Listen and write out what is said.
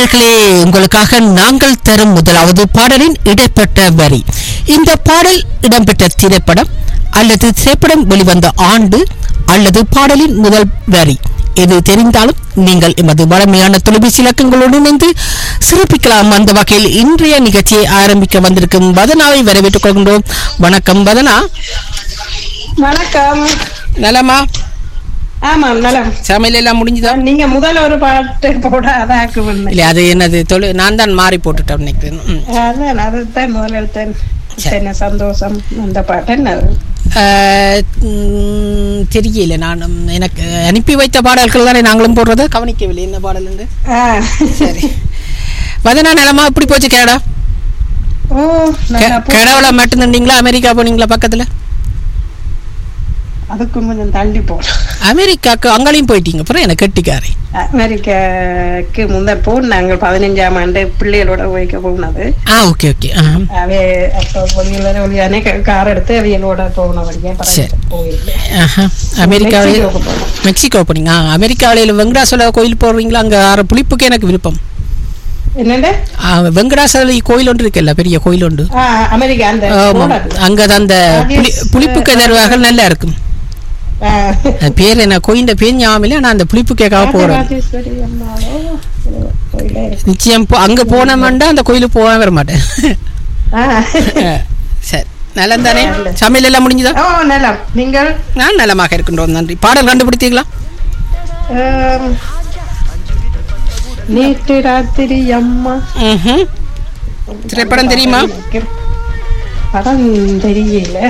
நேர்களே உங்களுக்காக நாங்கள் தரும் முதலாவது பாடலின் இடைப்பட்ட வரி இந்த பாடல் இடம்பெற்ற திரைப்படம் அல்லது திரைப்படம் வெளிவந்த ஆண்டு அல்லது பாடலின் முதல் வரி எது தெரிந்தாலும் நீங்கள் எமது வளமையான தொலைபேசி இலக்கங்களோடு இணைந்து சிறப்பிக்கலாம் அந்த வகையில் இன்றைய நிகழ்ச்சியை ஆரம்பிக்க வந்திருக்கும் வதனாவை வரவேற்றுக் கொள்கின்றோம் வணக்கம் வதனா வணக்கம் நலமா ஆமாம் நலம் சமையல் எல்லாம் முடிஞ்சுதா நீங்க முதல் ஒரு பாட்டு போட அதாக்கு பண்ணேன் இல்ல அது என்னது தொழில் நான் தான் மாறி போட்டுட்டேன் நினைக்கிறேன் ம். அதான் அதுதான் முதல் எடுத்தேன் என்ன சந்தோஷம் அந்த பாட்டு என்ன ஆஹ் உம், தெரியல நான் எனக்கு அனுப்பி வைத்த பாடல்கள் தானே நாங்களும் போடுறது கவனிக்கவில்லை என்ன பாடல் என்று ஆ. சரி வதனா நிலமா இப்படி போச்சு கேடா ஓ நல்லா போ- கேடாவில் மட்டும் நின்றீங்களா அமெரிக்கா போனீங்களா பக்கத்துல அதுக்கு கொஞ்சம் தள்ளி போனோம் அமெரிக்காக்கு அங்கேயும் போயிட்டீங்க அப்புறம் எனக்கு கெட்டிக்காரே அமெரிக்காக்கு முந்த போனோம் நாங்கள் பதினஞ்சாம் ஆண்டு பிள்ளைகளோட போய்க்க போனது ஆ ஓகே ஓகே ஆ அவைய அப்போ ஒளியில ஒளியானே கார் எடுத்து அவையலோட போன வழியா சரி. போயிருந்தேன் ஆஹா அமெரிக்காவில் மெக்சிகோவுக்கு போனோம். மெக்சிகோ போனீங்க ஆ அமெரிக்காவில் வெங்கடாசல கோயில் போடுறீங்களா அங்கே ஆற புளிப்புக்கு எனக்கு விருப்பம் என்னண்டு ஆ, வெங்கடாசல கோயில் ஒன்று இருக்குல்ல பெரிய கோயில் ஒன்று ஆ, அமெரிக்கா அந்த ஆமாம் போனது. அங்கே அந்த புளி புளிப்பு கதர்வாக நல்லா இருக்கும் ஆ. அது பேர் என்ன கோயிண்ட பேர் ஞாபகம் இல்லை ஆனால் அந்த புளிப்பு கேட்காம போகிறேன் ராஜராஜேஸ்வரி அம்மாவோ கோயிலே இருக்கு. நிச்சயம் போ அங்கே போனோம்னா அந்த கோயிலுக்கு போக வர மாட்டேன் ஆ. சரி நலம் தானே சமையல் எல்லாம் முடிஞ்சுதா ஓ நலம் நீங்கள் நான் நலமாக இருக்கின்றோம் நன்றி பாடல் கண்டுபிடித்தீங்களா ஆம், நேற்று ராத்திரி அம்மா ம்ஹும். திரைப்படம் தெரியுமா படம் தெரியல